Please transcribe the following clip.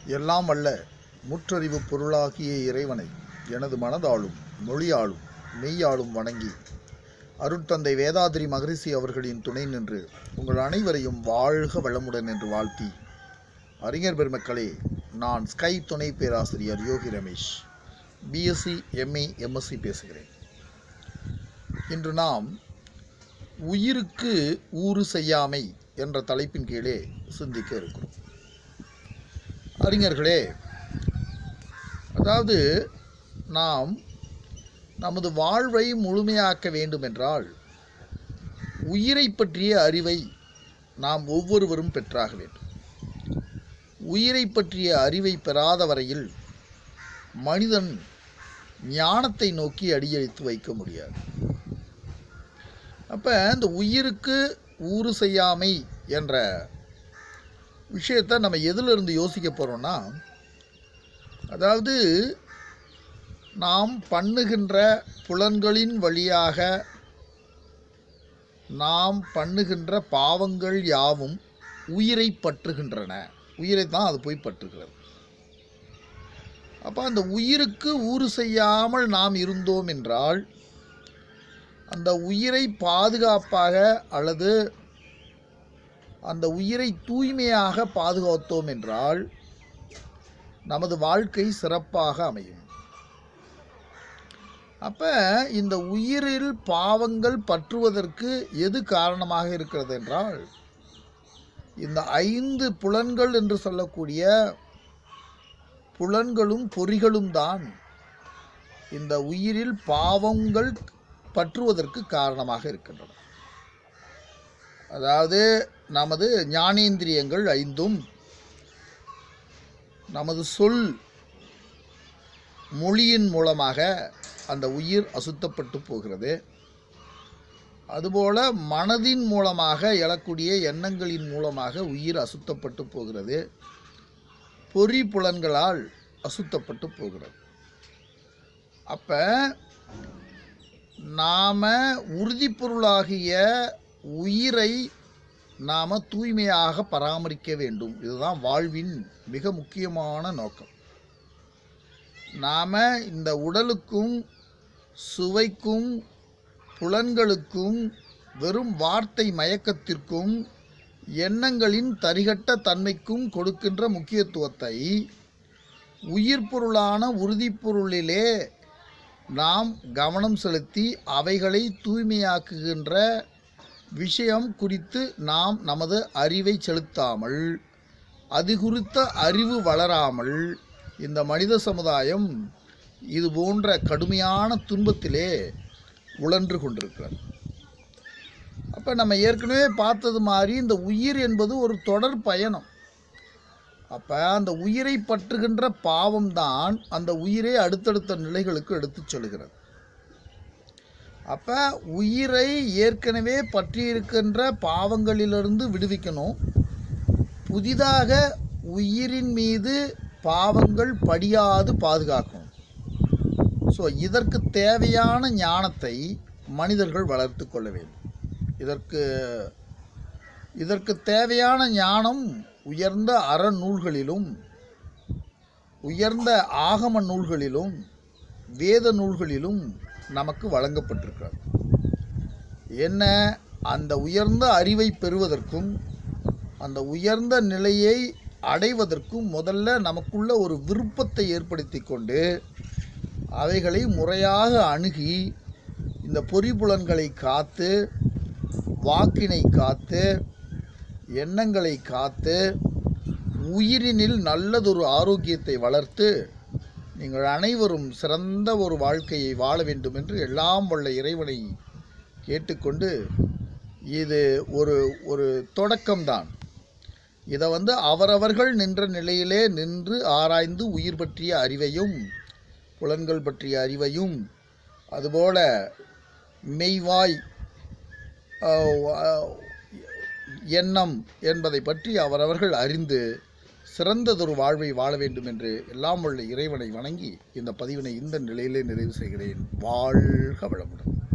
எல்லாம் வல்ல முற்றறிவு பொருளாகிய இறைவனை எனது மனதாலும் மொழியாலும் மெய்யாலும் வணங்கி அருட்தந்தை வேதாதிரி மகரிஷி அவர்களின் துணை நின்று உங்கள் அனைவரையும் வாழ்க வளமுடன் என்று வாழ்த்தி அறிஞர் பெருமக்களே நான் ஸ்கை துணை பேராசிரியர் Yogi Ramesh BSc MA MSc பேசுகிறேன் இன்று நாம் உயிருக்கு ஊறு செய்யாமை என்ற தலைப்பின் கீழே சிந்திக்க இருக்கிறோம் அறிஞர்களே அதாவது நாம் நமது வாழ்வை முழுமையாக்க வேண்டுமென்றால் உயிரை பற்றிய அறிவை நாம் ஒவ்வொருவரும் பெற்றாக வேண்டும் உயிரை பற்றிய அறிவை பெறாத வரையில் மனிதன் ஞானத்தை நோக்கி அடியெடுத்து வைக்க முடியாது அப்போ இந்த உயிருக்கு ஊறு செய்யாமை என்ற விஷயத்தை நம்ம எதிலிருந்து யோசிக்க போகிறோம்னா அதாவது நாம் பண்ணுகின்ற புலன்களின் வழியாக நாம் பண்ணுகின்ற பாவங்கள் யாவும் உயிரை பற்றுகின்றன உயிரை தான் அது போய் பற்றுகிறது அப்போ அந்த உயிருக்கு ஊறு செய்யாமல் நாம் இருந்தோம் என்றால் அந்த உயிரை பாதுகாப்பாக அல்லது அந்த உயிரை தூய்மையாக பாதுகாத்தோம் என்றால் நமது வாழ்க்கை சிறப்பாக அமையும் அப்போ இந்த உயிரில் பாவங்கள் பற்றுவதற்கு எது காரணமாக இருக்கிறது என்றால் இந்த ஐந்து புலன்கள் என்று சொல்லக்கூடிய புலன்களும் பொறிகளும் தான் இந்த உயிரில் பாவங்கள் பற்றுவதற்கு காரணமாக இருக்கின்றன அதாவது நமது ஞானேந்திரியங்கள் ஐந்தும் நமது சொல் மொழியின் மூலமாக அந்த உயிர் அசுத்தப்பட்டு போகிறது அதுபோல மனதின் மூலமாக எழக்கூடிய எண்ணங்களின் மூலமாக உயிர் அசுத்தப்பட்டு போகிறது பொறி புலன்களால் அசுத்தப்பட்டு போகிறது அப்போ நாம் உறுதிப்பொருளாகிய உயிரை நாம் தூய்மையாக பராமரிக்க வேண்டும் இதுதான் வாழ்வின் மிக முக்கியமான நோக்கம் நாம் இந்த உடலுக்கும் சுவைக்கும் புலன்களுக்கும் வெறும் வார்த்தை மயக்கத்திற்கும் எண்ணங்களின் தரிகட்ட தன்மைக்கும் கொடுக்கின்ற முக்கியத்துவத்தை உயிர் பொருளான உறுதிப்பொருளிலே நாம் கவனம் செலுத்தி அவைகளை தூய்மையாக்குகின்ற விஷயம் குறித்து நாம் நமது அறிவை செலுத்தாமல் அது குறித்த அறிவு வளராமல் இந்த மனித சமுதாயம் இது போன்ற கடுமையான துன்பத்திலே உழன்று கொண்டிருக்கிறது அப்போ நம்ம ஏற்கனவே பார்த்தது மாதிரி இந்த உயிர் என்பது ஒரு தொடர் பயணம் அப்போ அந்த உயிரை பற்றுகின்ற பாவம்தான் அந்த உயிரை அடுத்தடுத்த நிலைகளுக்கு எடுத்துச் செல்கிறது அப்போ உயிரை ஏற்கனவே பற்றியிருக்கின்ற பாவங்களிலிருந்து விடுவிக்கணும் புதிதாக உயிரின் மீது பாவங்கள் படியாது பாதுகாக்கணும் ஸோ இதற்கு தேவையான ஞானத்தை மனிதர்கள் வளர்த்து கொள்ள வேண்டும் இதற்கு இதற்கு தேவையான ஞானம் உயர்ந்த அறநூல்களிலும் உயர்ந்த ஆகம நூல்களிலும் வேத நூல்களிலும் நமக்கு வழங்கப்பட்டிருக்கிறது என்ன அந்த உயர்ந்த அறிவை பெறுவதற்கும் அந்த உயர்ந்த நிலையை அடைவதற்கும் முதல்ல நமக்குள்ள ஒரு விருப்பத்தை ஏற்படுத்தி கொண்டு அவைகளை முறையாக அணுகி இந்த பொறிபுலன்களை காத்து வாக்கினை காத்து எண்ணங்களை காத்து உயிரினில் நல்லதொரு ஆரோக்கியத்தை வளர்த்து நீங்கள் அனைவரும் சிறந்த ஒரு வாழ்க்கையை வாழ வேண்டும் என்று எல்லாம் வல்ல இறைவனை கேட்டுக்கொண்டு இது ஒரு ஒரு தொடக்கம்தான் இதை வந்து அவரவர்கள் நின்ற நிலையிலே நின்று ஆராய்ந்து உயிர் பற்றிய அறிவையும் புலன்கள் பற்றிய அறிவையும் அதுபோல மெய்வாய் எண்ணம் என்பதை பற்றி அவரவர்கள் அறிந்து சிறந்ததொரு வாழ்வை வாழ வேண்டும் என்று எல்லாம் உள்ள இறைவனை வணங்கி இந்த பதிவினை இந்த நிலையிலே நிறைவு செய்கிறேன் வாழ்க வளமுடன்